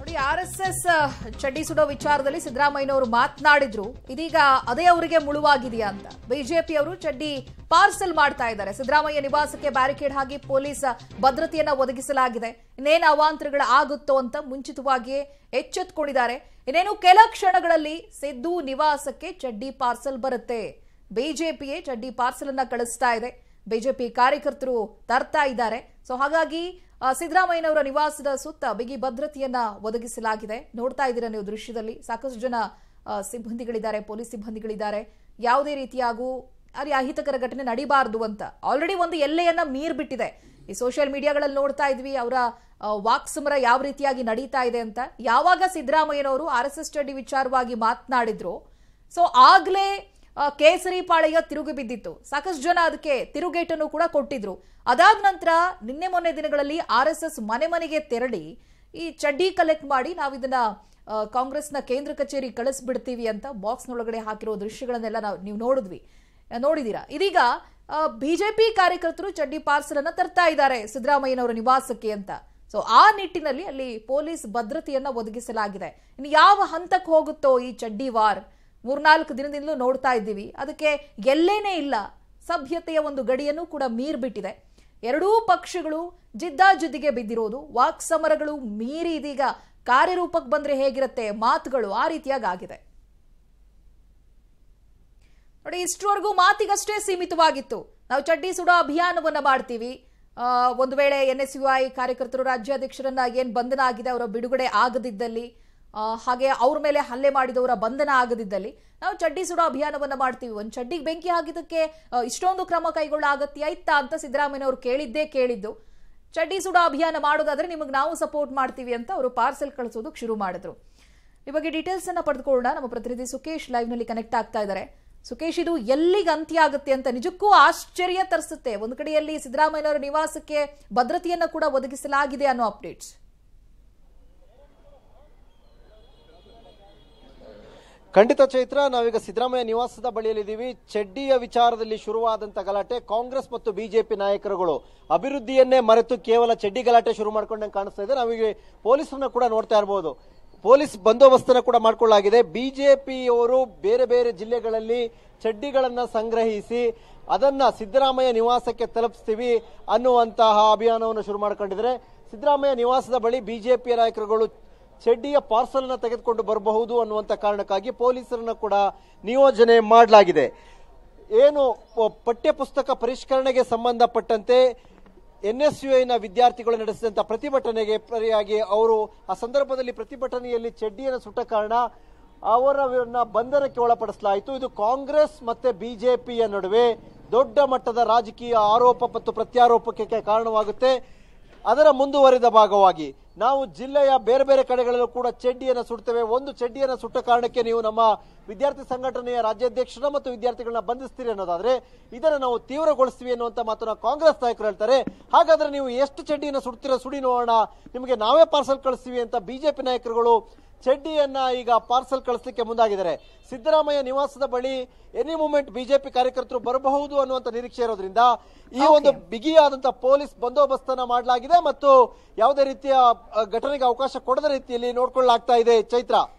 ನೋಡಿ R S S ಚಡ್ಡಿ ಸುಡೋ ವಿಚಾರದಲ್ಲಿ ಸಿದ್ದರಾಮಯ್ಯನವರು ಮಾತನಾಡಿದ್ರು ಇದೀಗ ಅದೇ ಅವರಿಗೆ ಮುಳುವಾಗಿದೆಯಾ ಅಂತ ಬಿಜೆಪಿ ಅವರು ಚಡ್ಡಿ ಪಾರ್ಸಲ್ ಮಾಡ್ತಾ ಇದ್ದಾರೆ ಸಿದ್ದರಾಮಯ್ಯ ನಿವಾಸಕ್ಕೆ ಬ್ಯಾರಿಕೇಡ್ ಹಾಕಿ ಪೊಲೀಸ್ ಭದ್ರತೆಯನ್ನ ಒದಗಿಸಲಾಗಿದೆ ಇನ್ನೇನು ಅವಾಂತರಗಳು ಆಗುತ್ತೋ ಅಂತ ಮುಂಚಿತವಾಗಿಯೇ ಎಚ್ಚೆತ್ಕೊಂಡಿದ್ದಾರೆ ಇನ್ನೇನು ಕೆಲ ಕ್ಷಣಗಳಲ್ಲಿ ಸಿದ್ದು ನಿವಾಸಕ್ಕೆ ಚಡ್ಡಿ ಪಾರ್ಸಲ್ ಬರುತ್ತೆ ಬಿಜೆಪಿಯೇ ಚಡ್ಡಿ ಪಾರ್ಸಲ್ ಅನ್ನ ಕಳಿಸ್ತಾ ಇದೆ ಬಿಜೆಪಿ ಕಾರ್ಯಕರ್ತರು ತರ್ತಾ ಇದ್ದಾರೆ ಸೊ ಹಾಗಾಗಿ ಆ, ಸಿದ್ದರಾಮಯ್ಯನವರ ನಿವಾಸದ ಸುತ್ತ ಬಿಗಿ ಭದ್ರತೆಯನ್ನ ಒದಗಿಸಲಾಗಿದೆ ನೋಡ್ತಾ ಇದ್ದೀರಾ ನೀವು ದೃಶ್ಯದಲ್ಲಿ ಸಾಕಷ್ಟು ಜನ ಆ, ಸಿಬ್ಬಂದಿಗಳಿದ್ದಾರೆ ಪೊಲೀಸ್ ಸಿಬ್ಬಂದಿಗಳಿದ್ದಾರೆ ಯಾವುದೇ ರೀತಿಯಾಗೂ ಅಲ್ಲಿ ಅಹಿತಕರ ಘಟನೆ ನಡಿಬಾರದು ಅಂತ ಆಲ್ರೆಡಿ ಒಂದು ಎಲ್ಲೆಯನ್ನ ಮೀರ್ಬಿಟ್ಟಿದೆ ಈ ಸೋಷಿಯಲ್ ಮೀಡಿಯಾಗಳಲ್ಲಿ ನೋಡ್ತಾ ಇದ್ವಿ ಅವರ ವಾಕ್ಸಮರ ಯಾವ ರೀತಿಯಾಗಿ ನಡೀತಾ ಇದೆ ಅಂತ ಯಾವಾಗ ಸಿದ್ದರಾಮಯ್ಯನವರು ಆರ್ ಎಸ್ ಎಸ್ ಚಡ್ಡಿ ವಿಚಾರವಾಗಿ ಮಾತನಾಡಿದ್ರು ಸೊ ಆಗ್ಲೇ ಆ, ಕೇಸರಿ ಪಾಳೆಯ ತಿರುಗಿ ಬಿದ್ದಿತ್ತು ಸಾಕಷ್ಟು ಜನ ಅದಕ್ಕೆ ತಿರುಗೇಟನ್ನು ಕೂಡ ಕೊಟ್ಟಿದ್ರು ಅದಾದ ನಂತರ ನಿನ್ನೆ ಮೊನ್ನೆ ದಿನಗಳಲ್ಲಿ ಆರ್ ಎಸ್ ಎಸ್ ಮನೆ ಮನೆಗೆ ತೆರಳಿ ಈ ಚಡ್ಡಿ ಕಲೆಕ್ಟ್ ಮಾಡಿ ನಾವು ಇದನ್ನ ಆ, ಕಾಂಗ್ರೆಸ್ನ ಕೇಂದ್ರ ಕಚೇರಿ ಕಳಿಸ್ಬಿಡ್ತೀವಿ ಅಂತ ಬಾಕ್ಸ್ನೊಳಗಡೆ ಹಾಕಿರೋ ದೃಶ್ಯಗಳನ್ನೆಲ್ಲ ನಾವು ನೀವು ನೋಡಿದ್ವಿ ಆ, ನೋಡಿದೀರಾ ಇದೀಗ ಬಿಜೆಪಿ ಕಾರ್ಯಕರ್ತರು ಚಡ್ಡಿ ಪಾರ್ಸಲ್ ಅನ್ನ ತರ್ತಾ ಇದ್ದಾರೆ ಸಿದ್ದರಾಮಯ್ಯನವರ ನಿವಾಸಕ್ಕೆ ಅಂತ ಸೊ ಆ ನಿಟ್ಟಿನಲ್ಲಿ ಅಲ್ಲಿ ಪೊಲೀಸ್ ಭದ್ರತೆಯನ್ನ ಒದಗಿಸಲಾಗಿದೆ ಇನ್ನು ಯಾವ ಹಂತಕ್ಕೆ ಹೋಗುತ್ತೋ ಈ ಚಡ್ಡಿ ವಾರ್ ಮೂರ್ನಾಲ್ಕು ದಿನದಿಂದಲೂ ನೋಡ್ತಾ ಇದ್ದೀವಿ ಅದಕ್ಕೆ ಎಲ್ಲೇನೇ ಇಲ್ಲ ಸಭ್ಯತೆಯ ಒಂದು ಗಡಿಯನ್ನು ಕೂಡ ಮೀರ್ಬಿಟ್ಟಿದೆ ಎರಡೂ ಪಕ್ಷಗಳು ಜಿದ್ದಾಜಿದ್ದಿಗೆ ಬಿದ್ದಿರೋದು ವಾಕ್ಸಮರಗಳು ಮೀರಿ ಇದೀಗ ಕಾರ್ಯರೂಪಕ್ಕೆ ಬಂದ್ರೆ ಹೇಗಿರುತ್ತೆ ಮಾತುಗಳು ಆ ರೀತಿಯಾಗಿ ಆಗಿದೆ ನೋಡಿ ಇಷ್ಟರವರೆಗೂ ಮಾತಿಗಷ್ಟೇ ಸೀಮಿತವಾಗಿತ್ತು ನಾವು ಚಡ್ಡಿ ಸುಡೋ ಅಭಿಯಾನವನ್ನ ಮಾಡ್ತೀವಿ ಆ, ಒಂದು ವೇಳೆ ಎನ್ ಎಸ್ ಯು ಐ ಕಾರ್ಯಕರ್ತರು ರಾಜ್ಯಾಧ್ಯಕ್ಷರನ್ನ ಏನ್ ಬಂಧನ ಆಗಿದೆ ಅವರ ಬಿಡುಗಡೆ ಆಗದಿದ್ದಲ್ಲಿ ಆ, ಹಾಗೆ ಅವ್ರ ಮೇಲೆ ಹಲ್ಲೆ ಮಾಡಿದವರ ಬಂಧನ ಆಗದಿದ್ದಲ್ಲಿ ನಾವು ಚಡ್ಡಿ ಸುಡೋ ಅಭಿಯಾನವನ್ನ ಮಾಡ್ತೀವಿ ಒಂದು ಚಡ್ಡಿಗೆ ಬೆಂಕಿ ಹಾಕಿದಕ್ಕೆ ಆ, ಇಷ್ಟೊಂದು ಕ್ರಮ ಕೈಗೊಳ್ಳ ಅಗತ್ಯ ಇತ್ತಾ ಅಂತ ಸಿದ್ದರಾಮಯ್ಯನವರು ಕೇಳಿದ್ದೇ ಕೇಳಿದ್ದು ಚಡ್ಡಿ ಸುಡೋ ಅಭಿಯಾನ ಮಾಡೋದಾದ್ರೆ ನಿಮಗೆ ನಾವು ಸಪೋರ್ಟ್ ಮಾಡ್ತೀವಿ ಅಂತ ಅವರು ಪಾರ್ಸೆಲ್ ಕಳಿಸೋದಕ್ಕೆ ಶುರು ಮಾಡಿದ್ರು ಈ ಬಗ್ಗೆ ಡೀಟೇಲ್ಸ್ ಅನ್ನ ಪಡೆದುಕೊಳ್ಳೋಣ ನಮ್ಮ ಪ್ರತಿನಿಧಿ ಸುಕೇಶ್ ಲೈವ್ ನಲ್ಲಿ ಕನೆಕ್ಟ್ ಆಗ್ತಾ ಇದ್ದಾರೆ ಸುಕೇಶ್ ಇದು ಎಲ್ಲಿಗೆ ಅಂತ್ಯ ಆಗುತ್ತೆ ಅಂತ ನಿಜಕ್ಕೂ ಆಶ್ಚರ್ಯ ತರಿಸುತ್ತೆ ಒಂದು ಕಡೆಯಲ್ಲಿ ಸಿದ್ದರಾಮಯ್ಯನವರ ನಿವಾಸಕ್ಕೆ ಭದ್ರತೆಯನ್ನ ಕೂಡ ಒದಗಿಸಲಾಗಿದೆ ಅನ್ನೋ ಅಪ್ಡೇಟ್ಸ್ ಖಂಡಿತ ಚೈತ್ರ ನಾವೀಗ ಸಿದ್ದರಾಮಯ್ಯ ನಿವಾಸದ ಬಳಿಯಲ್ಲಿದ್ದೀವಿ ಚಡ್ಡಿಯ ವಿಚಾರದಲ್ಲಿ ಶುರುವಾದಂತ ಗಲಾಟೆ ಕಾಂಗ್ರೆಸ್ ಮತ್ತು ಬಿಜೆಪಿ ನಾಯಕರುಗಳು ಅಭಿವೃದ್ಧಿಯನ್ನೇ ಮರೆತು ಕೇವಲ ಚಡ್ಡಿ ಗಲಾಟೆ ಶುರು ಮಾಡ್ಕೊಂಡಂಗೆ ಕಾಣಿಸ್ತಾ ಇದೆ ನಾವೀಗ ಪೊಲೀಸರನ್ನ ಕೂಡ ನೋಡ್ತಾ ಇರಬಹುದು ಪೊಲೀಸ್ ಬಂದೋಬಸ್ತನ್ನ ಕೂಡ ಮಾಡ್ಕೊಳ್ಳಲಾಗಿದೆ ಬಿಜೆಪಿಯವರು ಬೇರೆ ಬೇರೆ ಜಿಲ್ಲೆಗಳಲ್ಲಿ ಚಡ್ಡಿಗಳನ್ನ ಸಂಗ್ರಹಿಸಿ ಅದನ್ನ ಸಿದ್ದರಾಮಯ್ಯ ನಿವಾಸಕ್ಕೆ ತಲುಪಿಸ್ತೀವಿ ಅನ್ನುವಂತಹ ಅಭಿಯಾನವನ್ನು ಶುರು ಮಾಡ್ಕೊಂಡಿದ್ದಾರೆ ಸಿದ್ದರಾಮಯ್ಯ ನಿವಾಸದ ಬಳಿ ಬಿಜೆಪಿಯ ನಾಯಕರುಗಳು ಚಡ್ಡಿಯ ಪಾರ್ಸಲ್ ನ ತೆಗೆದುಕೊಂಡು ಬರಬಹುದು ಅನ್ನುವಂತ ಕಾರಣಕ್ಕಾಗಿ ಪೊಲೀಸರನ್ನ ಕೂಡ ನಿಯೋಜನೆ ಮಾಡಲಾಗಿದೆ ಏನು ಪ- ಪಠ್ಯ ಪುಸ್ತಕ ಪರಿಷ್ಕರಣೆಗೆ ಸಂಬಂಧಪಟ್ಟಂತೆ ಎನ್ ಎಸ್ ಯು ಐನ ವಿದ್ಯಾರ್ಥಿಗಳು ನಡೆಸಿದಂತ ಪ್ರತಿಭಟನೆಗೆ ಪರಿಯಾಗಿ ಅವರು ಆ ಸಂದರ್ಭದಲ್ಲಿ ಪ್ರತಿಭಟನೆಯಲ್ಲಿ ಚಡ್ಡಿಯನ್ನು ಸುಟ್ಟ ಕಾರಣ ಅವರನ್ನ ಬಂಧನಕ್ಕೆ ಒಳಪಡಿಸಲಾಯಿತು ಇದು ಕಾಂಗ್ರೆಸ್ ಮತ್ತೆ ಬಿಜೆಪಿಯ ನಡುವೆ ದೊಡ್ಡ ಮಟ್ಟದ ರಾಜಕೀಯ ಆರೋಪ ಮತ್ತು ಪ್ರತ್ಯಾರೋಪಕ್ಕೆ ಕಾರಣವಾಗುತ್ತೆ ಅದರ ಮುಂದುವರಿದ ಭಾಗವಾಗಿ ನಾವು ಜಿಲ್ಲೆಯ ಬೇರೆ ಬೇರೆ ಕಡೆಗಳಲ್ಲೂ ಕೂಡ ಚಡ್ಡಿಯನ್ನು ಸುಡ್ತೇವೆ ಒಂದು ಚಡ್ಡಿಯನ್ನು ಸುಟ್ಟ ಕಾರಣಕ್ಕೆ ನೀವು ನಮ್ಮ ವಿದ್ಯಾರ್ಥಿ ಸಂಘಟನೆಯ ರಾಜ್ಯಾಧ್ಯಕ್ಷರ ಮತ್ತು ವಿದ್ಯಾರ್ಥಿಗಳನ್ನ ಬಂಧಿಸ್ತೀರಿ ಅನ್ನೋದಾದ್ರೆ ಇದನ್ನು ನಾವು ತೀವ್ರಗೊಳಿಸ್ತೀವಿ ಅನ್ನುವಂತ ಮಾತನ್ನ ಕಾಂಗ್ರೆಸ್ ನಾಯಕರು ಹೇಳ್ತಾರೆ ಹಾಗಾದ್ರೆ ನೀವು ಎಷ್ಟು ಚಡ್ಡಿಯನ್ನು ಸುಡ್ತೀರ ಸುಡಿ ನೋಡೋಣ ನಿಮಗೆ ನಾವೇ ಪಾರ್ಸಲ್ ಕಳಿಸ್ತೀವಿ ಅಂತ ಬಿಜೆಪಿ ನಾಯಕರುಗಳು ಚಡ್ಡಿಯನ್ನ ಈಗ ಪಾರ್ಸಲ್ ಕಳಿಸ್ಲಿಕ್ಕೆ ಮುಂದಾಗಿದ್ದಾರೆ ಸಿದ್ದರಾಮಯ್ಯ ನಿವಾಸದ ಬಳಿ ಎನಿ ಮೂಮೆಂಟ್ ಬಿಜೆಪಿ ಕಾರ್ಯಕರ್ತರು ಬರಬಹುದು ಅನ್ನುವಂತ ನಿರೀಕ್ಷೆ ಇರೋದ್ರಿಂದ ಈ ಒಂದು ಬಿಗಿಯಾದಂತ ಪೊಲೀಸ್ ಬಂದೋಬಸ್ತನ್ನ ಮಾಡಲಾಗಿದೆ ಮತ್ತು ಯಾವುದೇ ರೀತಿಯ ಅ, ಘಟನೆಗೆ ಅವಕಾಶ ಕೊಡದ ರೀತಿಯಲ್ಲಿ ನೋಡ್ಕೊಳ್ಳಲಾಗ್ತಾ ಇದೆ ಚೈತ್ರ